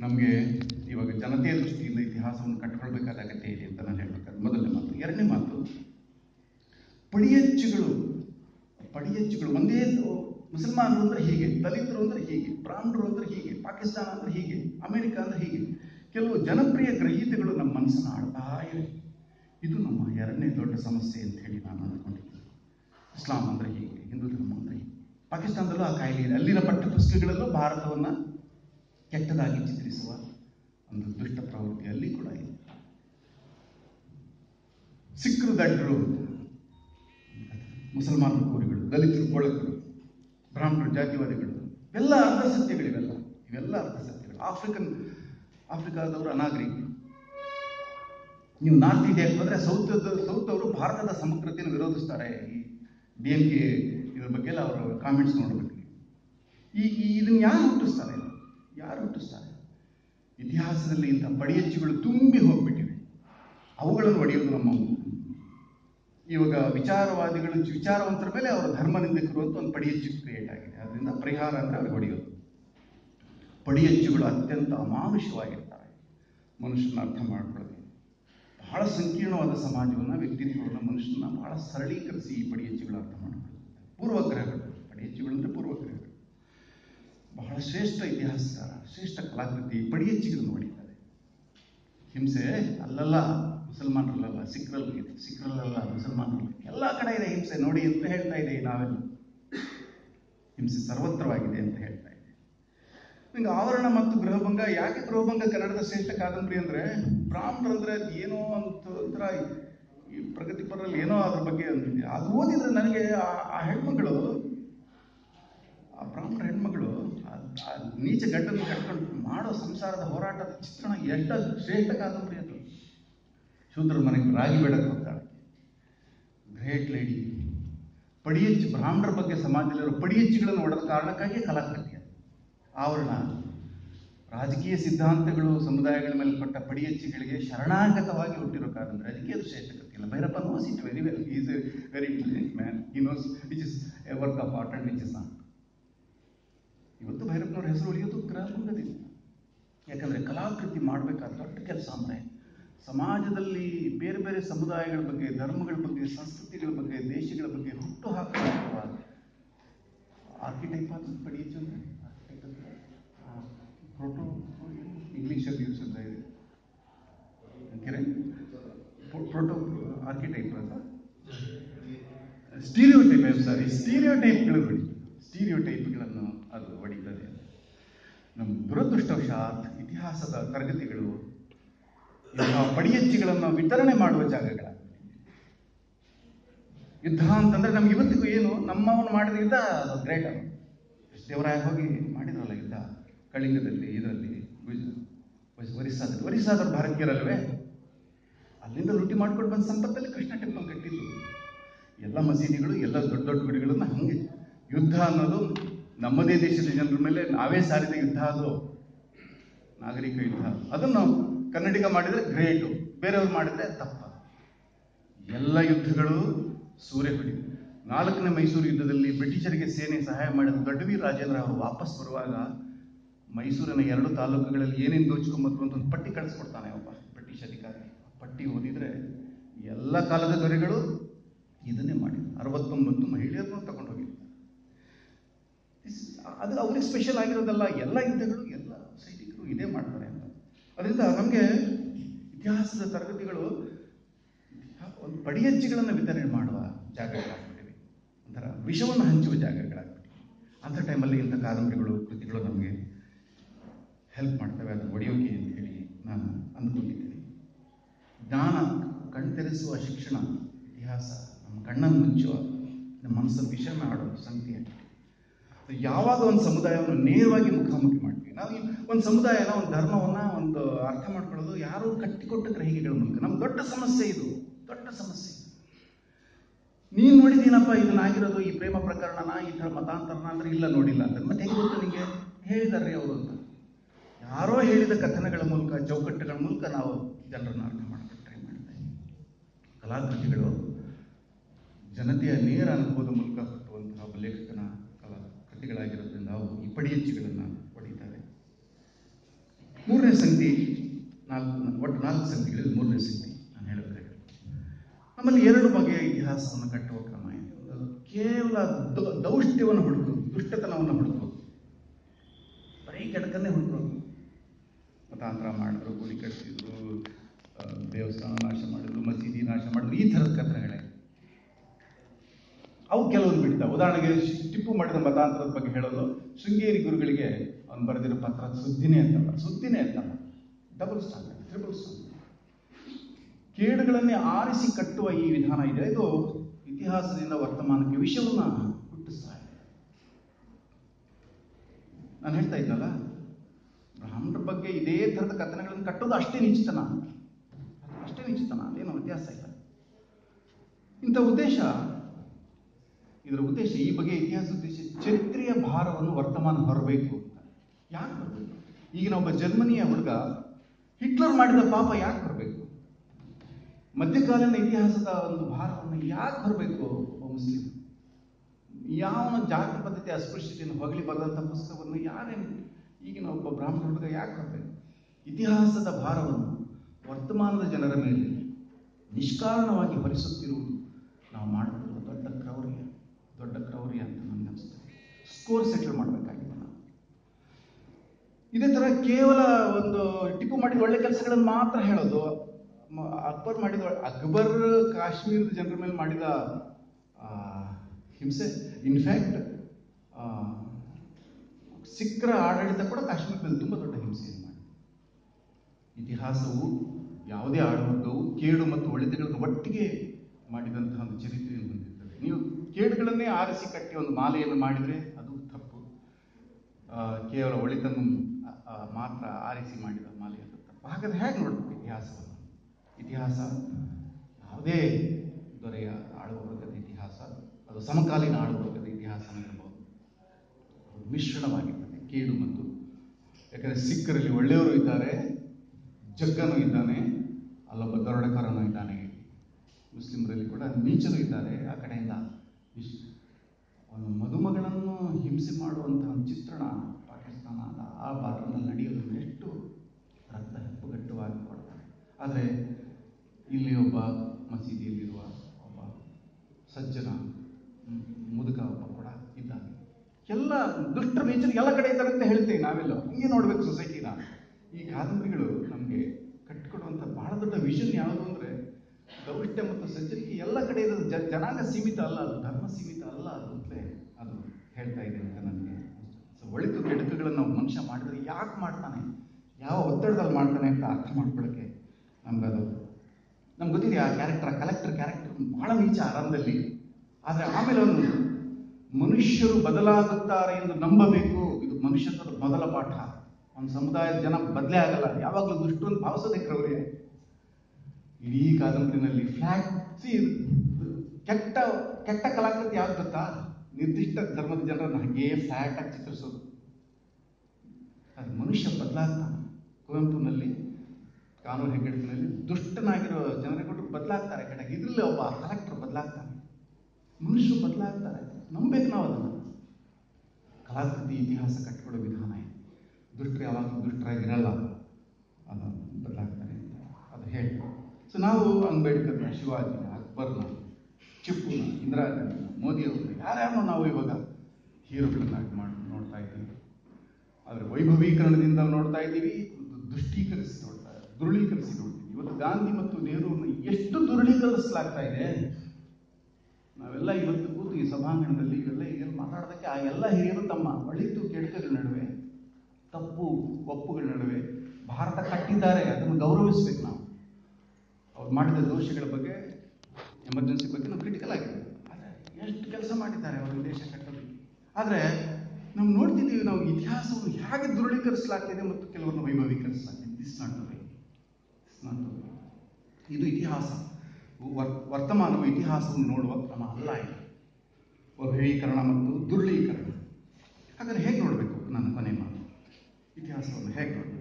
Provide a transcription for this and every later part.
ನಮಗೆ ಇವಾಗ ಜನತೆಯ ದೃಷ್ಟಿಯಿಂದ ಇತಿಹಾಸವನ್ನು ಕಟ್ಕೊಳ್ಬೇಕಾದ ಅಗತ್ಯ ಇದೆ ಅಂತ ನಾನು ಹೇಳ್ಬೇಕಾದ್ರೆ ಮೊದಲನೇ ಮಾತು ಎರಡನೇ ಮಾತು ಪಡಿಯಚ್ಚುಗಳು ಪಡಿಯಚ್ಚುಗಳು ಒಂದೇ ಮುಸಲ್ಮಾನರು ಅಂದ್ರೆ ಹೀಗೆ ದಲಿತರು ಅಂದ್ರೆ ಹೀಗೆ ಬ್ರಾಹ್ಮಣರು ಅಂದ್ರೆ ಹೀಗೆ ಪಾಕಿಸ್ತಾನ ಅಂದ್ರೆ ಹೀಗೆ ಅಮೆರಿಕ ಅಂದ್ರೆ ಹೀಗೆ ಕೆಲವು ಜನಪ್ರಿಯ ಗ್ರಹೀತೆಗಳು ನಮ್ಮ ಮನಸ್ಸನ್ನು ಆಳ್ತಾ ಇವೆ ಇದು ನಮ್ಮ ಎರಡನೇ ದೊಡ್ಡ ಸಮಸ್ಯೆ ಅಂತ ಹೇಳಿ ನಾನು ಅಂದ್ಕೊಂಡಿದ್ದೀನಿ ಇಸ್ಲಾಂ ಅಂದ್ರೆ ಹೀಗೆ ಹಿಂದೂ ಧರ್ಮ ಅಂದ್ರೆ ಹೀಗೆ ಪಾಕಿಸ್ತಾನದಲ್ಲೂ ಆ ಕಾಯಿಲೆ ಇದೆ ಅಲ್ಲಿನ ಪಠ್ಯಪುಸ್ತಕಗಳಲ್ಲೂ ಭಾರತವನ್ನು ಕೆಟ್ಟದಾಗಿ ಚಿತ್ರಿಸುವ ಒಂದು ದುಷ್ಟ ಪ್ರವೃತ್ತಿ ಅಲ್ಲಿ ಕೂಡ ಇದೆ ಸಿಖ್ರು ದಡ್ಡರು ಮುಸಲ್ಮಾನರು ಕೋರಿಗಳು ದಲಿತರು ಕೊಳಕರು ಬ್ರಾಹ್ಮಣರು ಜಾತಿವಾದಿಗಳು ಎಲ್ಲ ಅರ್ಧ ಸತ್ಯಗಳಿವೆಲ್ಲ ಇವೆಲ್ಲ ಅರ್ಧ ಸತ್ಯಗಳು ಆಫ್ರಿಕನ್ ಆಫ್ರಿಕಾದವರು ಅನಾಗರಿಕರು ನೀವು ನಾರ್ತ್ ಇಂಡಿಯಾಕ್ಕೆ ಬಂದರೆ ಸೌತ್ ಸೌತ್ ಅವರು ಭಾರತದ ಸಮಗ್ರತೆಯನ್ನು ವಿರೋಧಿಸ್ತಾರೆ ಈ ಡಿ ಎಂ ಕೆ ಇದ್ರ ಬಗ್ಗೆ ಎಲ್ಲ ಅವರ ಕಾಮೆಂಟ್ಸ್ ನೋಡಬೇಕು ಈ ಈ ಇದನ್ನು ಯಾರು ಹುಟ್ಟಿಸ್ತಾರೆ ಯಾರು ಹುಟ್ಟಿಸ್ತಾರೆ ಇತಿಹಾಸದಲ್ಲಿ ಇಂಥ ಪಡಿಯಚ್ಚುಗಳು ತುಂಬಿ ಹೋಗ್ಬಿಟ್ಟಿವೆ ಅವುಗಳನ್ನು ಒಡೆಯೋದು ನಮ್ಮ ಇವಾಗ ವಿಚಾರವಾದಿಗಳು ವಿಚಾರವಂತರ ಮೇಲೆ ಅವರ ಧರ್ಮ ನಿಂದಕರು ಅಂತ ಒಂದು ಪಡಿಯಚ್ಚು ಕ್ರಿಯೇಟ್ ಆಗಿದೆ ಅದರಿಂದ ಪರಿಹಾರ ಅಂದರೆ ಅವ್ರಿಗೆ ಹೊಡೆಯೋದು ಪಡಿಯಚ್ಚುಗಳು ಅತ್ಯಂತ ಅಮಾನುಷವಾಗಿರ್ತಾರೆ ಮನುಷ್ಯನ ಅರ್ಥ ಮಾಡ್ಕೊಳ್ಳೋದು ಬಹಳ ಸಂಕೀರ್ಣವಾದ ಸಮಾಜವನ್ನು ವ್ಯಕ್ತಿತ್ವವನ್ನು ಮನುಷ್ಯನ ಬಹಳ ಸರಳೀಕರಿಸಿ ಈ ಪಡಿಯಚ್ಚುಗಳು ಅರ್ಥ ಮಾಡ್ಕೊಳ್ಳೋದು ಪೂರ್ವಗ್ರಹಗಳು ಪಡಿಯಚ್ಚುಗಳು ಅಂದರೆ ಪೂರ್ವಗ್ರಹಗಳು ಬಹಳ ಶ್ರೇಷ್ಠ ಇತಿಹಾಸಕಾರ ಶ್ರೇಷ್ಠ ಕಲಾಕೃತಿ ಪಡಿಯಚ್ಚಿಗಳನ್ನು ಹೊಡಿತಾರೆ ಹಿಂಸೆ ಅಲ್ಲಲ್ಲ ಮುಸಲ್ಮಾನರಲ್ಲ ಸಿಖ್ರಲ್ಲಿ ಇದೆ ಸಿಖ್ರಲ್ಲ ಮುಸಲ್ಮಾನರಲ್ಲಿ ಎಲ್ಲ ಕಡೆ ಇದೆ ಹಿಂಸೆ ನೋಡಿ ಅಂತ ಹೇಳ್ತಾ ಇದೆ ನಾವೆಲ್ಲ ಹಿಂಸೆ ಸರ್ವತ್ರವಾಗಿದೆ ಅಂತ ಹೇಳ್ತಾ ಇದೆ ನಿಂಗೆ ಆವರಣ ಮತ್ತು ಗೃಹಭಂಗ ಯಾಕೆ ಗೃಹಭಂಗ ಕನ್ನಡದ ಶ್ರೇಷ್ಠ ಕಾದಂಬರಿ ಅಂದ್ರೆ ಬ್ರಾಹ್ಮಣರಂದ್ರೆ ಅದು ಏನೋ ಅಂತ ಒಂಥರ ಈ ಪ್ರಗತಿಪರಲ್ಲಿ ಏನೋ ಅದ್ರ ಬಗ್ಗೆ ಅಂದಿದೆ ಅದು ಓದಿದ್ರೆ ನನಗೆ ಆ- ಆ ಹೆಣ್ಮಗಳು ಆ ಬ್ರಾಹ್ಮಣ ಹೆಣ್ಮಗಳು ಆ- ಆ ನೀಚ ಗಂಡನ್ನು ಕಟ್ಕೊಂಡು ಮಾಡೋ ಸಂಸಾರದ ಹೋರಾಟದ ಚಿತ್ರಣ ಎಷ್ಟ ಶ್ರೇಷ್ಠ ಕಾದಂಬರಿ ಅದು ಶೂದ್ರ ಮನೆಗೆ ರಾಗಿ ಬೇಡಕ್ಕೆ ಹೋಗ್ತಾಳೆ ಗ್ರೇಟ್ ಲೇಡಿ ಪಡಿಯಚ್ಚು ಬ್ರಾಹ್ಮಣರ ಬಗ್ಗೆ ಸಮಾಜದಲ್ಲಿರೋ ಪಡಿಯಚ್ಚುಗಳನ್ನು ಹೊಡೆದ ಕಾರಣಕ್ಕಾಗಿ ಕಲಾಕೃತಿ ಅದು. ಆವರಣ ರಾಜಕೀಯ ಸಿದ್ಧಾಂತಗಳು ಸಮುದಾಯಗಳ ಮೇಲೆ ಕೊಟ್ಟ ಪಡಿಯಚ್ಚಿಗಳಿಗೆ ಶರಣಾಗತವಾಗಿ ಹುಟ್ಟಿರೋ ಕಾದಂಬರಿ ಅದಕ್ಕೆ ಅದು ಶ್ರೇಷ್ಠ ಕೃತಿ ಇಲ್ಲ Bhyrappa knows it very well is a very intelligent man he knows which is a work of art and which is not ಇವತ್ತು ಭೈರಪ್ಪನವ್ರ ಹೆಸರು ಉಳಿಯೋದು ಗ್ರಹಭಂಗದಿಂದ ಯಾಕಂದರೆ ಕಲಾಕೃತಿ ಮಾಡಬೇಕಾದ ದೊಡ್ಡ ಕೆಲಸ ಅಂದರೆ ಸಮಾಜದಲ್ಲಿ ಬೇರೆ ಬೇರೆ ಸಮುದಾಯಗಳ ಬಗ್ಗೆ ಧರ್ಮಗಳ ಬಗ್ಗೆ ಸಂಸ್ಕೃತಿಗಳ ಬಗ್ಗೆ ದೇಶಗಳ ಬಗ್ಗೆ ಹುಟ್ಟು ಹಾಕುವ ಆರ್ಕಿಟೈಪ್ ಅಂತ ಪಡಿಯచ్చు ಅಂದರೆ ಪ್ರೋಟೋ ಇಂಗ್ಲೀಷಲ್ಲಿ ಯೂಸ್ ಅಂತ ಇದೆ ಅಂತೀರಾ ಪ್ರೋಟೋ ಆರ್ಕಿಟೈಪ್ ಅಂತ ಸ್ಟೀರಿಯೋ ಟೈಪ್ ಸಾರಿ ಸ್ಟೀರಿಯೋ ಟೈಪ್ಗಳು ಹೊಡಿ ಸ್ಟೀರಿಯೋ ಟೈಪ್ಗಳನ್ನು ಅದು ಹೊಡಿತದೆ ನಮ್ಮ ದುರದೃಷ್ಟವಶಾತ್ ಇತಿಹಾಸದ ತರಗತಿಗಳು ಇಂತಹ ಪಡಿಯಚ್ಚಿಗಳನ್ನು ವಿತರಣೆ ಮಾಡುವ ಜಾಗಗಳಾಗಿವೆ ಯುದ್ಧ ಅಂತಂದ್ರೆ ನಮ್ಗೆ ಇವತ್ತಿಗೂ ಏನು ನಮ್ಮವನು ಮಾಡಿದ ಯುದ್ಧ ಅದು ಗ್ರೇಟ್ ಅದು ದೇವರಾಯ ಹೋಗಿ ಮಾಡಿದ್ರಲ್ಲ ಯುದ್ಧ ಕಳಿಂಗದಲ್ಲಿ ಇದರಲ್ಲಿ ಒರಿಸ್ಸಾದಲ್ಲಿ ಒರಿಸ್ಸಾದವ್ರು ಭಾರತೀಯರಲ್ವೇ ಅಲ್ಲಿಂದ ಲೂಟಿ ಮಾಡ್ಕೊಂಡು ಬಂದ ಸಂಪತ್ತಲ್ಲಿ ಕೃಷ್ಣ ಟೆಂಪಲ್ ಕಟ್ಟಿದ್ದು ಎಲ್ಲ ಮಸೀದಿಗಳು ಎಲ್ಲ ದೊಡ್ಡ ದೊಡ್ಡ ಗುಡಿಗಳನ್ನು ಹಂಗೆ ಯುದ್ಧ ಅನ್ನೋದು ನಮ್ಮದೇ ದೇಶದ ಜನರ ಮೇಲೆ ನಾವೇ ಸಾರಿದ ಯುದ್ಧ ಅದು ನಾಗರಿಕ ಯುದ್ಧ ಅದನ್ನು ಕನ್ನಡಿಗ ಮಾಡಿದರೆ ಗ್ರೇಟು ಬೇರೆಯವ್ರು ಮಾಡಿದರೆ ತಪ್ಪ ಎಲ್ಲ ಯುದ್ಧಗಳು ಸೂರ್ಯ ಹೊಡಿ ನಾಲ್ಕನೇ ಮೈಸೂರು ಯುದ್ಧದಲ್ಲಿ ಬ್ರಿಟಿಷರಿಗೆ ಸೇನೆ ಸಹಾಯ ಮಾಡಿದ ದೊಡ್ಡವೀರ್ ರಾಜೇಂದ್ರ ಅವರು ವಾಪಸ್ ಬರುವಾಗ ಮೈಸೂರಿನ ಎರಡು ತಾಲೂಕುಗಳಲ್ಲಿ ಏನೇನು ದೋಚ್ಕೊಂಬಂದ್ರು ಅಂತ ಒಂದು ಪಟ್ಟಿ ಕಳಿಸ್ಕೊಡ್ತಾನೆ ಒಬ್ಬ ಬ್ರಿಟಿಷ್ ಅಧಿಕಾರಿ ಪಟ್ಟಿ ಓದಿದ್ರೆ ಎಲ್ಲ ಕಾಲದ ದೊರೆಗಳು ಇದನ್ನೇ ಮಾಡಿ ಅರವತ್ತೊಂಬತ್ತು ಮಹಿಳೆಯರನ್ನು ತಗೊಂಡು ಹೋಗಿದ್ದಾರೆ ಇಸ್- ಅದು ಅವ್ರಿಗೆ ಸ್ಪೆಷಲ್ ಆಗಿರೋದಲ್ಲ ಎಲ್ಲ ಯುದ್ಧಗಳು ಎಲ್ಲ ಸೈನಿಕರು ಇದೇ ಮಾಡ್ತಾರೆ ಅಂತ ಅದರಿಂದ ನಮಗೆ ಇತಿಹಾಸದ ತರಗತಿಗಳು ಒಂದು ಪಡಿಯಚ್ಚಿಗಳನ್ನು ವಿತರಣೆ ಮಾಡುವ ಜಾಗಗಳಾಗ್ಬಿಟ್ಟಿವೆ ಒಂಥರ ವಿಷವನ್ನು ಹಂಚುವ ಜಾಗಗಳಾಗ್ಬಿಟ್ಟಿವೆ ಅಂಥ ಟೈಮಲ್ಲಿ ಇಂಥ ಕಾದಂಬರಿಗಳು ಕೃತಿಗಳು ನಮಗೆ ಹೆಲ್ಪ್ ಮಾಡ್ತವೆ ಅದನ್ನು ಒಡೆಯೋಕೆ ಅಂತ ಹೇಳಿ ನಾನು ಅಂದ್ಕೊಂಡಿದ್ದೀನಿ ಜ್ಞಾನ ಕಣ್ತೆರೆಸುವ ಶಿಕ್ಷಣ ಇತಿಹಾಸ ನಮ್ಮ ಕಣ್ಣನ್ನು ಮುಚ್ಚುವ ನಮ್ಮ ಮನಸ್ಸನ್ನು ವಿಷಯ ಮಾಡೋ ಸಂಗತಿಯಾಗಿದೆ ಯಾವಾಗ ಒಂದು ಸಮುದಾಯವನ್ನು ನೇರವಾಗಿ ಮುಖಾಮುಖಿ ಮಾಡ್ತೀವಿ ನಾವು ಈ ಒಂದು ಸಮುದಾಯನ ಒಂದು ಧರ್ಮವನ್ನ ಒಂದು ಅರ್ಥ ಮಾಡ್ಕೊಳ್ಳೋದು ಯಾರೋ ಕಟ್ಟಿಕೊಟ್ಟ ಗ್ರಹಿಕೆಗಳ ಮೂಲಕ ನಮ್ಗೆ ದೊಡ್ಡ ಸಮಸ್ಯೆ ಇದು ದೊಡ್ಡ ಸಮಸ್ಯೆ ನೀನು ನೋಡಿದ್ದೀನಪ್ಪ ಇದನ್ನಾಗಿರೋದು ಈ ಪ್ರೇಮ ಪ್ರಕರಣನ ಈ ಥರ ಮತಾಂತರನ ಅಂದ್ರೆ ಇಲ್ಲ ನೋಡಿಲ್ಲ ಅಂತ ಮತ್ತೆ ಹೇಗೆ ಗೊತ್ತು ನಿಮಗೆ ಹೇಳಿದಾರೆ ಅವರು ಅಂತ ಯಾರೋ ಹೇಳಿದ ಕಥನಗಳ ಮೂಲಕ ಚೌಕಟ್ಟುಗಳ ಮೂಲಕ ನಾವು ಜನರನ್ನು ಅರ್ಥ ಮಾಡೋಕ್ಕೆ ಟ್ರೈ ಮಾಡ್ತಾ ಇದ್ದೀವಿ ಕಲಾಕೃತಿಗಳು ಜನತೆಯ ನೇರ ಅನುಭವದ ಮೂಲಕ ಹುಟ್ಟುವಂತಹ ಒಬ್ಬ ಲೇಖಕನ ಕಲಾ ಕೃತಿಗಳಾಗಿರೋದ್ರಿಂದ ಅವು ಈ ಪಡಿಯಚ್ಚಿಗಳನ್ನು ಹೊಡಿತಾರೆ ಮೂರನೇ ಸಂಗತಿ ನಾಲ್ಕು ಒಟ್ಟು ನಾಲ್ಕು ಸಂಗತಿಗಳಲ್ಲಿ ಮೂರನೇ ಸಂಗತಿ ನಾನು ಹೇಳಬೇಕಾಗಿದೆ ನಮ್ಮಲ್ಲಿ ಎರಡು ಬಗೆಯ ಇತಿಹಾಸವನ್ನು ಕಟ್ಟುವ ಕ್ರಮ ಇದೆ ಒಂದು ಕೇವಲ ದೌ- ದೌಷ್ಟ್ಯವನ್ನು ಹುಡುಕೋದು ದುಷ್ಟತನವನ್ನು ಹುಡುಕೋದು ಬರೀ ಕೆಡಕನ್ನೇ ಹುಡುಕೋದು ಮತಾಂತರ ಮಾಡಿದ್ರು ಗುಡಿ ಕಟ್ಟಿದ್ರು ಆ, ದೇವಸ್ಥಾನ ನಾಶ ಮಾಡಿದ್ರು ಮಸೀದಿ ನಾಶ ಮಾಡಿದ್ರು ಈ ಥರದ ಕಥೆಗಳೇ ಅವು ಕೆಲವೊಂದು ಬಿಡ್ತಾವೆ ಉದಾಹರಣೆಗೆ ಶಿ- ಟಿಪ್ಪು ಮಾಡಿದ ಮತಾಂತರದ ಬಗ್ಗೆ ಹೇಳೋದು ಶೃಂಗೇರಿ ಗುರುಗಳಿಗೆ ಅವನು ಬರೆದಿರೋ ಪತ್ರ ಸುದ್ದಿನೇ ಅಂತಲ್ಲ ಸುದ್ದಿನೇ ಅಂತಲ್ಲ ಡಬಲ್ ಸ್ಟಾಂಡ್ ಟ್ರಿಬಲ್ ಸ್ಟಾಂಡ್ ಕೇಡುಗಳನ್ನೇ ಆರಿಸಿ ಕಟ್ಟುವ ಈ ವಿಧಾನ ಇದೆ ಇದು ಇತಿಹಾಸದಿಂದ ವರ್ತಮಾನಕ್ಕೆ ವಿಷವನ್ನ ಹುಟ್ಟಿಸ್ತಾ ಇದೆ ನಾನು ಹೇಳ್ತಾ ಇದ್ದಲ್ಲ ಬ್ರಾಹ್ಮಣರ ಬಗ್ಗೆ ಇದೇ ಥರದ ಕಥನಗಳನ್ನು ಕಟ್ಟೋದು ಅಷ್ಟೇ ನಿಶ್ಚಿತನ ಅಷ್ಟೇ ನಿಶ್ಚಿತನ ಅದೇನೋ ವ್ಯತ್ಯಾಸ ಇಲ್ಲ ಇಂಥ ಉದ್ದೇಶ ಇದರ ಉದ್ದೇಶ ಈ ಬಗ್ಗೆ ಇತಿಹಾಸ ಉದ್ದೇಶ ಚರಿತ್ರೆಯ ಭಾರವನ್ನು ವರ್ತಮಾನ ಹೊರಬೇಕು ಅಂತ ಯಾಕೆ ಬರಬೇಕು ಈಗಿನ ಒಬ್ಬ ಜರ್ಮನಿಯ ಹುಡುಗ ಹಿಟ್ಲರ್ ಮಾಡಿದ ಪಾಪ ಯಾಕೆ ಬರಬೇಕು ಮಧ್ಯಕಾಲೀನ ಇತಿಹಾಸದ ಒಂದು ಭಾರವನ್ನು ಯಾಕೆ ಹೊರಬೇಕು ಒಬ್ಬ ಮುಸ್ಲಿಂ ಯಾವನ ಜಾತಿ ಪದ್ಧತಿ ಅಸ್ಪೃಶ್ಯತೆಯನ್ನು ಹೊಗಳಿ ಬರೆದಂಥ ಪುಸ್ತಕವನ್ನು ಯಾರೇನು ಈಗಿನ ಒಬ್ಬ ಬ್ರಾಹ್ಮಣ ಹುಡುಗ ಯಾಕೆ ಹೊರಬೇಕು ಇತಿಹಾಸದ ಭಾರವನ್ನು ವರ್ತಮಾನದ ಜನರ ಮೇಲೆ ನಿಷ್ಕಾರಣವಾಗಿ ಹೊರಿಸುತ್ತಿರುವುದು ನಾವು ಮಾಡುತ್ತಿರುವ ದೊಡ್ಡ ಕ್ರೌರ್ಯ ದೊಡ್ಡ ಕ್ರೌರ್ಯ ಅಂತ ನನಗೆ ಅನಿಸ್ತದೆ ಸ್ಕೋರ್ ಸೆಟಲ್ ಮಾಡಬೇಕಾಗಿದೆ ನಾವು ಇದೇ ಥರ ಕೇವಲ ಒಂದು ಟಿಪ್ಪು ಮಾಡಿದ ಒಳ್ಳೆ ಕೆಲಸಗಳನ್ನು ಮಾತ್ರ ಹೇಳೋದು ಮ- ಅಕ್ಬರ್ ಮಾಡಿದ ಒಳ್ಳೆ- ಅಕ್ಬರ್ ಕಾಶ್ಮೀರದ ಜನರ ಮೇಲೆ ಮಾಡಿದ ಆ, ಹಿಂಸೆ ಇನ್ಫ್ಯಾಕ್ಟ್ ಸಿಖ್ರ ಆಡಳಿತ ಕೂಡ ಕಾಶ್ಮೀರದ ಮೇಲೆ ತುಂಬ ದೊಡ್ಡ ಹಿಂಸೆಯನ್ನು ಮಾಡಿ ಇತಿಹಾಸವು ಯಾವುದೇ ಆಡವರ್ಗವು ಕೇಡು ಮತ್ತು ಒಳಿತುಗಳನ್ನು ಒಟ್ಟಿಗೆ ಮಾಡಿದಂತಹ ಒಂದು ಚರಿತ್ರೆಯನ್ನು ಹೊಂದಿರ್ತದೆ ನೀವು ಕೇಡುಗಳನ್ನೇ ಆರಿಸಿ ಕಟ್ಟಿ ಒಂದು ಮಾಲೆಯನ್ನು ಮಾಡಿದರೆ ಅದು ತಪ್ಪು ಆ, ಕೇವಲ ಒಳಿತನ್ನು ಆ, ಆ, ಮಾತ್ರ ಆರಿಸಿ ಮಾಡಿದ ಮಾಲೆ ಅದು ತಪ್ಪು ಹಾಗಾದ್ರೆ ಹೇಗೆ ನೋಡಬೇಕು ಇತಿಹಾಸವನ್ನು ಇತಿಹಾಸ ಯಾವುದೇ ದೊರೆಯ ಆಳುವ ವರ್ಗದ ಇತಿಹಾಸ ಅದು ಸಮಕಾಲೀನ ಆಳುವ ವರ್ಗದ ಇತಿಹಾಸ ಇರಬಹುದು ಅದು ಮಿಶ್ರಣವಾಗಿರ್ತದೆ ಕೇಡು ಮತ್ತು ಯಾಕಂದರೆ ಸಿಖ್ಖರಲ್ಲಿ ಒಳ್ಳೆಯವರು ಇದ್ದಾರೆ ಜಗ್ಗನು ಇದ್ದಾನೆ ಅಲ್ಲೊಬ್ಬ ದರೋಡೆಕೋರನು ಇದ್ದಾನೆ ಮುಸ್ಲಿಮರಲ್ಲಿ ಕೂಡ ನೀಚರು ಇದ್ದಾರೆ ಆ ಕಡೆಯಿಂದ ಇಶ್- ಅವನು ಮದುಮಗಳನ್ನು ಹಿಂಸೆ ಮಾಡುವಂತಹ ಒಂದು ಚಿತ್ರಣ ಪಾಕಿಸ್ತಾನ ಅಲ್ಲ ಆ ಬಾರ್ಡರ್ನಲ್ಲಿ ನಡೆಯೋದನ್ನು ಎಷ್ಟು ರಕ್ತ ಹೆಪ್ಪುಗಟ್ಟುವಾಗಿ ಕೊಡ್ತಾನೆ ಆದರೆ ಇಲ್ಲಿ ಒಬ್ಬ ಮಸೀದಿಯಲ್ಲಿರುವ ಒಬ್ಬ ಸಜ್ಜನ ಮ್, ಮುದುಕ ಒಬ್ಬ ಕೂಡ ಇದ್ದಾನೆ ಎಲ್ಲ ದುಷ್ಟ ನೇಚರ್ ಎಲ್ಲ ಕಡೆ ಇದ್ದಾರೆ ಅಂತ ಹೇಳ್ತೇವೆ ನಾವೆಲ್ಲ ಹಂಗೆ ನೋಡ್ಬೇಕು ಸೊಸೈಟಿನ ಈ ಕಾದಂಬರಿಗಳು ನಮಗೆ ಕಟ್ಟಿಕೊಡುವಂಥ ಬಹಳ ದೊಡ್ಡ ವಿಷನ್ ಯಾವುದು ಅಂದರೆ ದೌಷ್ಟ್ಯ ಮತ್ತು ಸಜ್ಜನಿಕೆ ಎಲ್ಲ ಕಡೆ ಇರೋದು ಜ ಜನಾಂಗ ಸೀಮಿತ ಅಲ್ಲ ಅದು ಧರ್ಮ ಸೀಮಿತ ಅಲ್ಲ ಅದು ಅಂತಲೇ ಅದು ಹೇಳ್ತಾ ಇದೆ ಅಂತ ನನಗೆ ಸೊ ಒಳಿತು ಕೆಡುಕುಗಳನ್ನು ನಾವು ಮನುಷ್ಯ ಮಾಡಿದ್ರೆ ಯಾಕೆ ಮಾಡ್ತಾನೆ ಯಾವ ಒತ್ತಡದಲ್ಲಿ ಮಾಡ್ತಾನೆ ಅಂತ ಅರ್ಥ ಮಾಡ್ಕೊಳ್ಳೋಕ್ಕೆ ನಮ್ಗದು ನಮ್ಗೆ ಗೊತ್ತಿದೆ ಆ ಕ್ಯಾರೆಕ್ಟರ್ ಆ ಕಲೆಕ್ಟರ್ ಕ್ಯಾರೆಕ್ಟರ್ ಬಹಳ ನೀಚ ಆರಂಭದಲ್ಲಿ ಆದರೆ ಆಮೇಲೆ ಅವನು ಮನುಷ್ಯರು ಬದಲಾಗುತ್ತಾರೆ ಎಂದು ನಂಬಬೇಕು ಇದು ಮನುಷ್ಯತ್ವದ ಮೊದಲ ಪಾಠ ಒಂದು ಸಮುದಾಯದ ಜನ ಬದಲೇ ಆಗಲ್ಲ ಯಾವಾಗಲೂ ದುಷ್ಟು ಅಂತ ಭಾವಿಸೋದೇ ಕ್ರೌರ್ಯ ಇಡೀ ಕಾದಂಬರಿನಲ್ಲಿ ಫ್ಲಾಟ್ ಸಿ ಕೆಟ್ಟ ಕೆಟ್ಟ ಕಲಾಕೃತಿ ಯಾವ್ದು ಗೊತ್ತಾ ನಿರ್ದಿಷ್ಟ ಧರ್ಮದ ಜನರನ್ನು ಹಾಗೆಯೇ ಫ್ಲಾಟ್ ಆಗಿ ಚಿತ್ರಿಸೋದು ಅದು ಮನುಷ್ಯ ಬದಲಾಗ್ತಾನೆ ಕುವೆಂಪುನಲ್ಲಿ ಕಾನೂನು ಹೆಗ್ಗಡತಿನಲ್ಲಿ ದುಷ್ಟನಾಗಿರೋ ಜನರಿಗೆ ಕೊಟ್ಟು ಬದಲಾಗ್ತಾರೆ ಕಡೆಗೆ ಇದರಲ್ಲಿ ಒಬ್ಬ ಕಲೆಕ್ಟರ್ ಬದಲಾಗ್ತಾನೆ ಮನುಷ್ಯರು ಬದಲಾಗ್ತಾರೆ ನಂಬೇಕು ನಾವು ಅದನ್ನು ಕಲಾಕೃತಿ ಇತಿಹಾಸ ಕಟ್ಟಿಕೊಡೋ ವಿಧಾನ ಇದೆ ದುಷ್ಟರು ಯಾವಾಗಲೂ ದುಷ್ಟರಾಗಿರಲ್ಲ ಅದು ಬದಲಾಗ್ತಾರೆ ಅಂತ ಅದು ಹೇಳಿ ಸೊ ನಾವು ಅಂಬೇಡ್ಕರ್ನ ಶಿವಾಜಿನ ಅಕ್ಬರ್ನ ಟಿಪ್ಪುನ ಇಂದಿರಾ ಗಾಂಧಿನ ಮೋದಿಯವ್ರನ್ನ ಯಾರ್ಯಾರನ್ನೋ ನಾವು ಇವಾಗ ಹೀರೋಗಳನ್ನಾಗಿ ಮಾಡಿ ನೋಡ್ತಾ ಇದ್ದೀವಿ ಆದರೆ ವೈಭವೀಕರಣದಿಂದ ನೋಡ್ತಾ ಇದ್ದೀವಿ ಮತ್ತು ದುಷ್ಟೀಕರಿಸಿ ನೋಡ್ತಾ ದುರುಳೀಕರಿಸಿ ನೋಡ್ತೀವಿ ಇವತ್ತು ಗಾಂಧಿ ಮತ್ತು ನೆಹರೂರನ್ನ ಎಷ್ಟು ದುರುಳೀಕರಿಸಲಾಗ್ತಾ ಇದೆ ನಾವೆಲ್ಲ ಇವತ್ತು ಕೂತು ಈ ಸಭಾಂಗಣದಲ್ಲಿ ಇವೆಲ್ಲ ಈಗ ಮಾತಾಡೋದಕ್ಕೆ ಆ ಎಲ್ಲ ಹಿರಿಯರು ತಮ್ಮ ಒಳಿತು ಕೆಡುಕುಗಳ ನಡುವೆ ತಪ್ಪು ಒಪ್ಪುಗಳ ನಡುವೆ ಭಾರತ ಕಟ್ಟಿದ್ದಾರೆ ಅದನ್ನು ಗೌರವಿಸ್ಬೇಕು ನಾವು ಅವ್ರು ಮಾಡಿದ ದೋಷಗಳ ಬಗ್ಗೆ ಎಮರ್ಜೆನ್ಸಿ ಬಗ್ಗೆ ನಾವು ಕ್ರಿಟಿಕಲ್ ಆಗಿದೆ ಆದರೆ ಎಷ್ಟು ಕೆಲಸ ಮಾಡಿದ್ದಾರೆ ಅವರು ದೇಶ ಕಟ್ಟೋದಕ್ಕೆ ಆದರೆ ನಾವು ನೋಡ್ತಿದ್ದೀವಿ ನಾವು ಇತಿಹಾಸವನ್ನು ಹೇಗೆ ದುರುಳೀಕರಿಸಲಾಗ್ತಿದೆ ಮತ್ತು ಕೆಲವರನ್ನು ವೈಭವೀಕರಿಸಲಾಗ್ತಿದೆ this not the way not the way ಇದು ಇತಿಹಾಸ ವರ್- ವರ್ತಮಾನವು ಇತಿಹಾಸವನ್ನು ನೋಡುವ ಕ್ರಮ ಅಲ್ಲ ಇದು ವೈಭವೀಕರಣ ಮತ್ತು ದುರ್ಲೀಕರಣ ಹಾಗಾದ್ರೆ ಹೇಗೆ ನೋಡಬೇಕು ನನ್ನ ಕೊನೆ ಮಾತು ಇತಿಹಾಸವನ್ನು ಹೇಗೆ ನೋಡಬೇಕು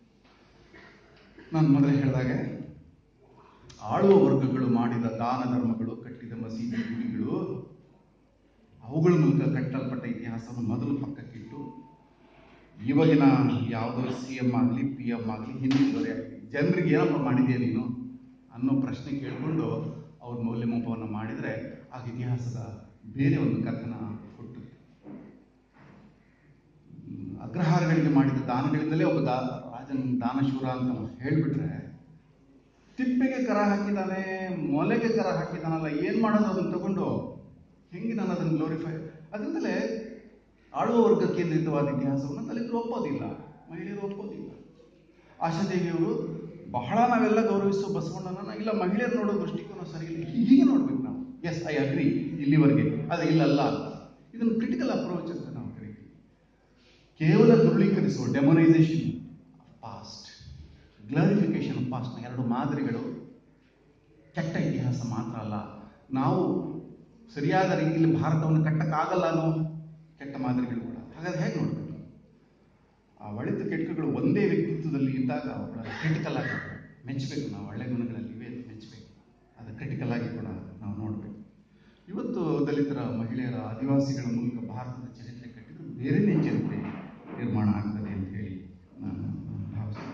ನಾನು ಮೊದಲೇ ಹೇಳಿದಾಗೆ ಆಳುವ ವರ್ಗಗಳು ಮಾಡಿದ ದಾನ ಧರ್ಮಗಳು ಕಟ್ಟಿದ ಮಸೀದಿ ಗುಡಿಗಳು ಅವುಗಳ ಮೂಲಕ ಕಟ್ಟಲ್ಪಟ್ಟ ಇತಿಹಾಸವನ್ನು ಮೊದಲು ಪಕ್ಕಕ್ಕಿಟ್ಟು ಇವಾಗಿನ ಯಾವುದೋ ಸಿ ಎಮ್ ಆಗಲಿ ಪಿ ಎಮ್ ಆಗಲಿ ಹಿಂದಿನ ದೊರೆ ಆಗಲಿ ಜನರಿಗೆ ಏನಪ್ಪ ಮಾಡಿದ್ಯಾ ನೀನು ಅನ್ನೋ ಪ್ರಶ್ನೆ ಕೇಳಿಕೊಂಡು ಅವ್ರ ಮೌಲ್ಯಮಾಪವನ್ನು ಮಾಡಿದರೆ ಆಗ ಇತಿಹಾಸದ ಬೇರೆ ಒಂದು ಕಥನ ಹುಟ್ಟುತ್ತೆ ಹ್ಮ್, ಅಗ್ರಹಾರಗಳಿಗೆ ಮಾಡಿದ ದಾನಗಳಿಂದಲೇ ಒಬ್ಬ ದಾ ರಾಜನ ದಾನಶೂರ ಅಂತ ನಾವು ಹೇಳಿಬಿಟ್ರೆ ತಿಪ್ಪೆಗೆ ಕರ ಹಾಕಿದ್ದಾನೆ ಮೊಲೆಗೆ ಕರ ಹಾಕಿದ್ದಾನಲ್ಲ ಏನು ಮಾಡೋದು ಅದನ್ನು ತಗೊಂಡು ಹೆಂಗೆ ನಾನು ಅದನ್ನು ಗ್ಲೋರಿಫೈ ಅದರಿಂದಲೇ ಆಳುವ ವರ್ಗ ಕೇಂದ್ರಿತವಾದ ಇತಿಹಾಸವನ್ನು ದಲಿತರು ಒಪ್ಪೋದಿಲ್ಲ ಮಹಿಳೆಯರು ಒಪ್ಪೋದಿಲ್ಲ ಆಶಾದೇವಿಯವರು ಬಹಳ ನಾವೆಲ್ಲ ಗೌರವಿಸುವ ಬಸವಣ್ಣನ ಇಲ್ಲ ಮಹಿಳೆಯರು ನೋಡೋ ದೃಷ್ಟಿಕೋನ ಸರಿ ಇಲ್ಲ ಹೀಗೆ ನೋಡ್ಬೇಕು ನಾವು ಎಸ್ ಐ ಅಗ್ರಿ ಇಲ್ಲಿವರೆಗೆ ಅದು ಇಲ್ಲಲ್ಲ ಇದನ್ನು ಕ್ರಿಟಿಕಲ್ ಅಪ್ರೋಚ್ ಅಂತ ನಾವು ಕರಿತೀವಿ ಕೇವಲ ದೃಢೀಕರಿಸುವ ಡೆಮೊನೈಸೇಷನ್ ಪಾಸ್ಟ್ ಗ್ಲರಿಫಿಕೇಶನ್ ಆಫ್ ಪಾಸ್ಟ್ನ ಎರಡು ಮಾದರಿಗಳು ಕೆಟ್ಟ ಇತಿಹಾಸ ಮಾತ್ರ ಅಲ್ಲ ನಾವು ಸರಿಯಾದ ರೀತಿಯಲ್ಲಿ ಭಾರತವನ್ನು ಕಟ್ಟಕ್ಕಾಗಲ್ಲ ಅನ್ನೋ ಕೆಟ್ಟ ಮಾದರಿಗಳು ಕೂಡ ಹಾಗಾದ್ರೆ ಹೇಗೆ ನೋಡಬೇಕು ಆ ಒಳಿತು ಕೆಟ್ಟಗಳು ಒಂದೇ ವ್ಯಕ್ತಿತ್ವದಲ್ಲಿ ಇದ್ದಾಗ ಅವರ ಕ್ರಿಟಿಕಲ್ ಆಗಿ ಮೆಚ್ಚಬೇಕು ನಾವು ಒಳ್ಳೆ ಗುಣಗಳಲ್ಲಿ ಇವೆ ಅಂತ ಮೆಚ್ಚಬೇಕು ಅದು ಕ್ರಿಟಿಕಲ್ ಆಗಿ ಕೂಡ ನಾವು ನೋಡಬೇಕು ಇವತ್ತು ದಲಿತರ ಮಹಿಳೆಯರ ಆದಿವಾಸಿಗಳ ಮೂಲಕ ಭಾರತದ ಚರಿತ್ರೆ ಕಟ್ಟಿದ್ದು ಬೇರೆನೇ ಚರಿತ್ರೆ ನಿರ್ಮಾಣ ಆಗ್ತದೆ ಅಂತ ಹೇಳಿ ನಾನು ಭಾವಿಸ್ತೇನೆ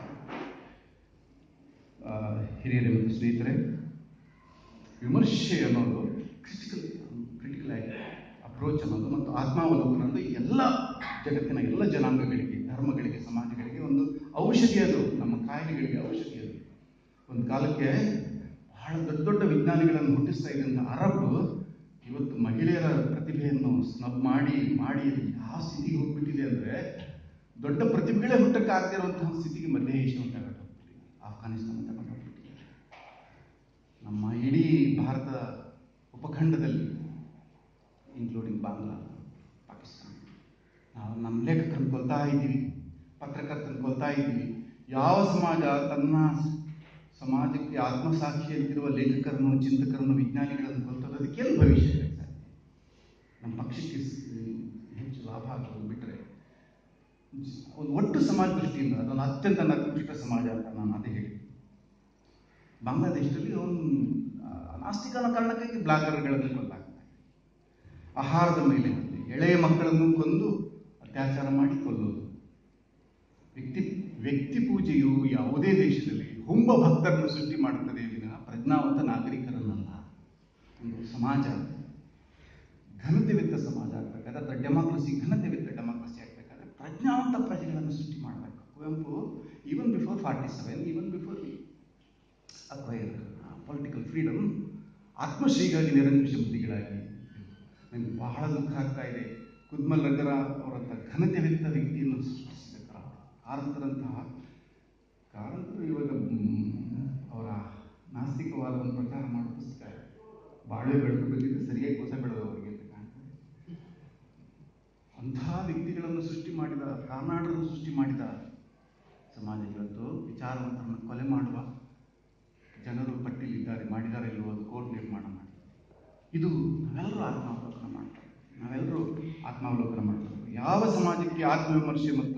ಆ, ಹಿರಿಯರೇ ಮತ್ತು ಸ್ನೇಹಿತರೆ ವಿಮರ್ಶೆ ಅನ್ನೋದು ಕ್ರಿಟಿಕಲ್ ಕ್ರಿಟಿಕಲ್ ಆಗಿ ಅಪ್ರೋಚ್ ಅನ್ನೋದು ಮತ್ತು ಆತ್ಮಾವಲೋಕನ ಅನ್ನೋದು ಎಲ್ಲ ಜಗತ್ತಿನ ಎಲ್ಲ ಜನಾಂಗಗಳಿಗೆ ಧರ್ಮಗಳಿಗೆ ಸಮಾಜಗಳಿಗೆ ಒಂದು ಔಷಧಿ ಅದು ನಮ್ಮ ಕಾಯಿಲೆಗಳಿಗೆ ಔಷಧಿ ಅದು ಒಂದು ಕಾಲಕ್ಕೆ ಬಹಳ ದೊಡ್ಡ ದೊಡ್ಡ ವಿಜ್ಞಾನಿಗಳನ್ನು ಹುಟ್ಟಿಸ್ತಾ ಇದ್ದಂಥ ಅರಬ್ ಇವತ್ತು ಮಹಿಳೆಯರ ಪ್ರತಿಭೆಯನ್ನು ಸ್ನಬ್ ಮಾಡಿ ಮಾಡಿ ಅದು ಯಾವ ಸ್ಥಿತಿಗೆ ಹೋಗ್ಬಿಟ್ಟಿದೆ ಅಂದರೆ ದೊಡ್ಡ ಪ್ರತಿಭೆಗಳೇ ಹುಟ್ಟಕ್ಕಾಗದಿರುವಂತಹ ಸ್ಥಿತಿಗೆ ಮಧ್ಯ ಏಷ್ಯಾ ತಗೊಂಡು ಹೋಗ್ಬಿಟ್ಟಿದೆ ಆಫ್ಘಾನಿಸ್ತಾನ ತಗೊಂಡು ಹೋಗ್ಬಿಟ್ಟಿದೆ ನಮ್ಮ ಇಡೀ ಭಾರತ ಉಪಖಂಡದಲ್ಲಿ ಇನ್ಕ್ಲೂಡಿಂಗ್ ಬಾಂಗ್ಲಾ ಪಾಕಿಸ್ತಾನ ನಾವು ನಮ್ಮ ಲೇಖಕರನ್ನು ಕೊಲ್ತಾ ಇದ್ದೀವಿ ಪತ್ರಕರ್ತರನ್ನು ಕೊಲ್ತಾ ಇದ್ದೀವಿ ಯಾವ ಸಮಾಜ ತನ್ನ ಸಮಾಜಕ್ಕೆ ಆತ್ಮಸಾಕ್ಷಿಯಂತಿರುವ ಲೇಖಕರನ್ನು ಚಿಂತಕರನ್ನು ವಿಜ್ಞಾನಿಗಳನ್ನು ಕೊಲ್ತದೆ ಅದಕ್ಕೇನು ಭವಿಷ್ಯ ಇದೆ ಸರ್? ನಮ್ಮ ಪಕ್ಷಕ್ಕೆ ಸ್- ಹೆಚ್ಚು ಲಾಭ ಆಗೋದು ಬಿಟ್ಟರೆ ಒಂದು ಒಟ್ಟು ಸಮಾಜ ದೃಷ್ಟಿಯಿಂದ ಅದೊಂದು ಅತ್ಯಂತ ನತ್ಕೃಷ್ಟ ಸಮಾಜ ಅಂತ ನಾನು ಅದೇ ಹೇಳಿ ಬಾಂಗ್ಲಾದೇಶದಲ್ಲಿ ಒಂದು ನಾಸ್ತಿಕ ಅನ್ನೋ ಕಾರಣಕ್ಕಾಗಿ ಬ್ಲಾಗರ್ಗಳನ್ನು ಕೊಲ್ಲಾಗ್ತಾರೆ ಆಹಾರದ ಮೇಲೆ ಹಲ್ಲೆ, ಎಳೆಯ ಮಕ್ಕಳನ್ನು ಕೊಂದು ಅತ್ಯಾಚಾರ ಮಾಡಿ ಕೊಲ್ಲೋದು ವ್ಯಕ್ತಿ ವ್ಯಕ್ತಿ ಪೂಜೆಯು ಯಾವುದೇ ದೇಶದಲ್ಲಿ ಹುಂಬ ಭಕ್ತರನ್ನು ಸೃಷ್ಟಿ ಮಾಡುತ್ತದೆ ವಿನಃ ಪ್ರಜ್ಞಾವಂತ ನಾಗರಿಕರನ್ನಲ್ಲ ಒಂದು ಸಮಾಜ ಘನತೆವಿದ್ದ ಸಮಾಜ ಆಗಬೇಕಾದ್ರೆ ಅಥವಾ ಡೆಮಾಕ್ರಸಿ ಘನತೆವಿದ್ದ ಡೆಮಾಕ್ರಸಿ ಆಗಬೇಕಾದ್ರೆ ಪ್ರಜ್ಞಾವಂತ ಪ್ರಜೆಗಳನ್ನು ಸೃಷ್ಟಿ ಮಾಡಬೇಕು Kuvempu even before forty seven even before acquire political freedom ಆತ್ಮಶ್ರೀಗಾಗಿ ನಿರಂಕುಶ ಬುದ್ಧಿಗಳಾಗಿ ನನಗೆ ಬಹಳ ದುಃಖ ಆಗ್ತಾ ಇದೆ ಕುದ್ಮಲ್ ರಂಗರ ಅವರಂಥ ಘನತೆವಿದ್ದ ವ್ಯಕ್ತಿಯನ್ನು ಸೃಷ್ಟಿಸಿದ ಕರ ಕಾರಂತರಂತಹ ಕಾರಂತರು ಇವಾಗ ಮ್, ಅವರ ನಾಸ್ತಿಕವಾದವನ್ನು ಪ್ರಚಾರ ಮಾಡೋ ಪುಸ್ತಕ ಬಾಳೆ ಬೆಳೆದು ಬಂದಿದ್ದು ಸರಿಯಾಗಿ ಕೋಸ ಬೆಳೆದು ಅವರಿಗೆ ಅಂತ ಕಾಣ್ತದೆ ಅಂತಹ ವ್ಯಕ್ತಿಗಳನ್ನು ಸೃಷ್ಟಿ ಮಾಡಿದ ಕಾರ್ನಾಡರನ್ನು ಸೃಷ್ಟಿ ಮಾಡಿದ ಸಮಾಜ ಇವತ್ತು ವಿಚಾರವಂತರನ್ನು ಕೊಲೆ ಮಾಡುವ ಜನರು ಪಟ್ಟಿಲಿದ್ದಾರೆ ಮಾಡಿದ್ದಾರೆ ಇಲ್ಲವೋ ಅದು ಕೋರ್ಟ್ ನಿರ್ಮಾಣ ಮಾಡಿ ಇದು ನಾವೆಲ್ಲರೂ ಆತ್ಮಾವಲೋಕನ ಮಾಡ್ತಾರೆ ನಾವೆಲ್ಲರೂ ಆತ್ಮಾವಲೋಕನ ಮಾಡಬೇಕು ಯಾವ ಸಮಾಜಕ್ಕೆ ಆತ್ಮವಿಮರ್ಶೆ ಮತ್ತು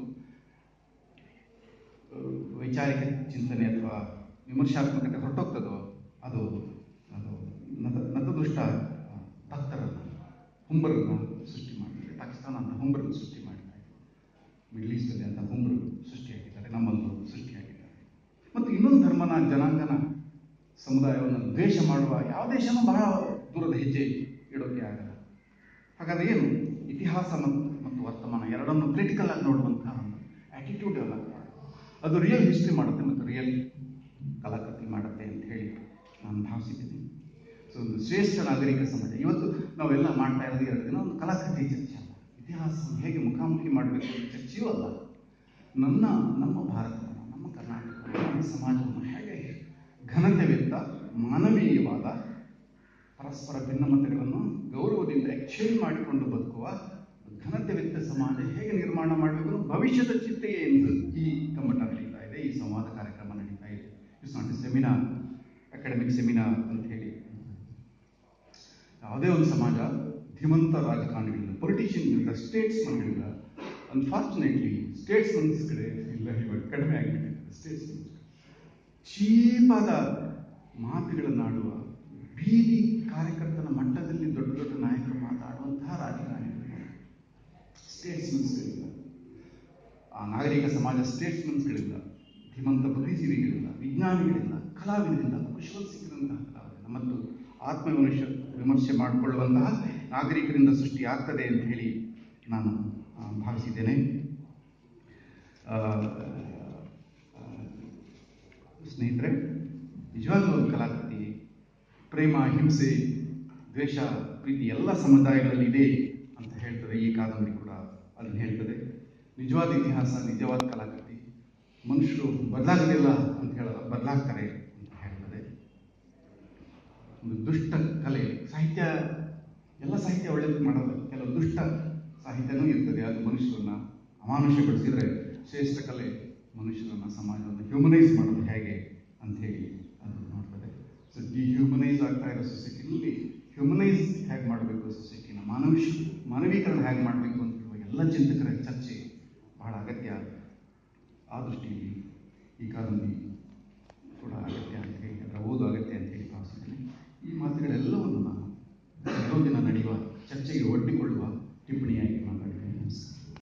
ಆ, ವೈಚಾರಿಕ ಚಿಂತನೆ ಅಥವಾ ವಿಮರ್ಶಾತ್ಮಕತೆ ಹೊರಟೋಗ್ತದೋ ಅದು ಅದು ನತ ನತದೃಷ್ಟ ಆ, ಭಕ್ತರನ್ನು ಹುಂಬರನ್ನು ಸೃಷ್ಟಿ ಮಾಡ್ತಾರೆ ಪಾಕಿಸ್ತಾನ ಅಂತ ಹುಂಬರನ್ನು ಸೃಷ್ಟಿ ಮಾಡಿದ್ದಾರೆ ಮಿಡ್ಲ್ ಈಸ್ಟಲ್ಲಿ ಅಂತ ಹುಂಬರು ಸೃಷ್ಟಿಯಾಗಿದ್ದಾರೆ ನಮ್ಮಲ್ಲೂ ಸೃಷ್ಟಿಯಾಗಿದ್ದಾರೆ ಮತ್ತು ಇನ್ನೊಂದು ಧರ್ಮನ ಜನಾಂಗನ ಸಮುದಾಯವನ್ನು ದ್ವೇಷ ಮಾಡುವ ಯಾವ ದೇಶನೂ ಬಹಳ ದೂರದ ಹೆಜ್ಜೆ ಇಡೋಕೆ ಆಗಲ್ಲ ಹಾಗಾದ್ರೆ ಏನು ಇತಿಹಾಸ ಮತ್ತು ಮತ್ತು ವರ್ತಮಾನ ಎರಡನ್ನು ಕ್ರಿಟಿಕಲ್ ಆಗಿ ನೋಡುವಂತಹ ಒಂದು ಆಟಿಟ್ಯೂಡ್ ಡೆವಲಪ್ ಮಾಡಿ ಅದು ರಿಯಲ್ ಹಿಸ್ಟ್ರಿ ಮಾಡುತ್ತೆ ಮತ್ತು ರಿಯಲ್ ಕಲಾಕೃತಿ ಮಾಡುತ್ತೆ ಅಂತ ಹೇಳಿ ನಾನು ಭಾವಿಸಿದ್ದೀನಿ ಸೊ ಒಂದು ಶ್ರೇಷ್ಠ ನಾಗರಿಕ ಸಮಾಜ ಇವತ್ತು ನಾವೆಲ್ಲ ಮಾಡ್ತಾ ಇರೋದು ಎರಡು ದಿನ ಒಂದು ಕಲಾಕೃತಿ ಚರ್ಚೆ ಅಲ್ಲ ಇತಿಹಾಸವನ್ನು ಹೇಗೆ ಮುಖಾಮುಖಿ ಮಾಡಬೇಕು ಅಂತ ಚರ್ಚೆಯೂ ಅಲ್ಲ ನನ್ನ ನಮ್ಮ ಭಾರತವನ್ನು ನಮ್ಮ ಕರ್ನಾಟಕವನ್ನು ನಮ್ಮ ಸಮಾಜವನ್ನು ಹೇಗೆ ಘನತೆವಿದ್ದ ಮಾನವೀಯವಾದ ಪರಸ್ಪರ ಭಿನ್ನಮತಗಳನ್ನು ಗೌರವದಿಂದ ಎಕ್ಸ್ಚೇಂಜ್ ಮಾಡಿಕೊಂಡು ಬದುಕುವ ಘನತೆವಿದ್ದ ಸಮಾಜ ಹೇಗೆ ನಿರ್ಮಾಣ ಮಾಡಬೇಕು ಅನ್ನೋ ಭವಿಷ್ಯದ ಚಿಂತೆಯೇ ಎಂದು ಈ ಕಮ್ಮಟ ನಡೀತಾ ಇದೆ ಈ ಸಂವಾದ ಕಾರ್ಯಕ್ರಮ ನಡೀತಾ ಇದೆ it's not a seminar academic seminar ಅಂತ ಹೇಳಿ ಯಾವುದೇ ಒಂದು ಸಮಾಜ ಧೀಮಂತ ರಾಜಕಾರಣಿಗಳಿಂದ ಪೊಲಿಟಿಷಿಯನ್ಗಳಿಂದ ಸ್ಟೇಟ್ಸ್ಮನ್ಗಳಿಂದ ಅನ್ಫಾರ್ಚುನೇಟ್ಲಿ ಸ್ಟೇಟ್ಸ್ಮನ್ಸ್ ಕಡೆ ಇಲ್ಲ ಇವಾಗ ಕಡಿಮೆ ಆಗಿಬಿಟ್ಟಿದೆ ಸ್ಟೇಟ್ಸ್ಮನ್ಸ್ ಚೀಪಾದ ಮಾತುಗಳನ್ನಾಡುವ ಬೀದಿ ಕಾರ್ಯಕರ್ತನ ಮಟ್ಟದಲ್ಲಿ ದೊಡ್ಡ ದೊಡ್ಡ ನಾಯಕರು ಮಾತಾಡುವಂತಹ ರಾಜಕಾರಣಿಗಳು ಸ್ಟೇಟ್ಸ್ಮನ್ಸ್ಗಳಿಲ್ಲ ಆ ನಾಗರಿಕ ಸಮಾಜ ಸ್ಟೇಟ್ಸ್ಮನ್ಸ್ಗಳಿಂದ ಧೀಮಂತ ಬುದ್ಧಿಜೀವಿಗಳಿಂದ ವಿಜ್ಞಾನಿಗಳಿಂದ ಕಲಾವಿದರಿಂದ ಕುಶಲ ಸಿಕ್ಕಿದಂತಹ ಕಲಾವಿದ ಮತ್ತು ಆತ್ಮ ವಿಮರ್ಶೆ ವಿಮರ್ಶೆ ಮಾಡಿಕೊಳ್ಳುವಂತಹ ನಾಗರಿಕರಿಂದ ಸೃಷ್ಟಿ ಆಗ್ತದೆ ಅಂತ ಹೇಳಿ ನಾನು ಆ, ಭಾವಿಸಿದ್ದೇನೆ ಆ, ಆ, ಸ್ನೇಹಿತರೆ ನಿಜವಾಗ್ಲೂ ಒಂದು ಕಲಾಕೃತಿ ಪ್ರೇಮ ಹಿಂಸೆ ದ್ವೇಷ ಪ್ರೀತಿ ಎಲ್ಲ ಸಮುದಾಯಗಳಲ್ಲಿ ಇದೆ ಅಂತ ಹೇಳ್ತದೆ ಈ ಕಾದಂಬರಿ ಕೂಡ ಅದನ್ನು ಹೇಳ್ತದೆ ನಿಜವಾದ ಇತಿಹಾಸ ನಿಜವಾದ ಕಲಾಕೃತಿ ಮನುಷ್ಯರು ಬದಲಾಗೋದಿಲ್ಲ ಅಂತ ಹೇಳಲ್ಲ ಬದಲಾಗ್ತಾರೆ ಅಂತ ಹೇಳ್ತದೆ ಒಂದು ದುಷ್ಟ ಕಲೆ ಸಾಹಿತ್ಯ ಎಲ್ಲ ಸಾಹಿತ್ಯ ಒಳ್ಳೇದು ಮಾಡೋದು ಕೆಲವು ದುಷ್ಟ ಸಾಹಿತ್ಯನೂ ಇರ್ತದೆ ಅದು ಮನುಷ್ಯರನ್ನ ಅಮಾನುಷಗೊಳಿಸಿದ್ರೆ ಶ್ರೇಷ್ಠ ಕಲೆ ಮನುಷ್ಯರನ್ನ ಸಮಾಜವನ್ನು ಹ್ಯೂಮನೈಸ್ ಮಾಡೋದು ಹೇಗೆ ಅಂತ ಹೇಳಿ ಅದು ನೋಡ್ತದೆ ಸೊ ಡಿಹ್ಯೂಮನೈಸ್ ಆಗ್ತಾ ಇರೋ ಸೊಸೈಟಿನಲ್ಲಿ ಹ್ಯೂಮನೈಸ್ ಹೇಗೆ ಮಾಡಬೇಕು ಸೊಸೈಟಿನ ಮಾನವಿಷ ಮಾನವೀಕರಣ ಹೇಗೆ ಮಾಡಬೇಕು ಅಂತ ಹೇಳುವ ಎಲ್ಲ ಚಿಂತಕರ ಚರ್ಚೆ ಬಹಳ ಅಗತ್ಯ ಆ ದೃಷ್ಟಿಯಲ್ಲಿ ಈ ಕಾದಂಬರಿ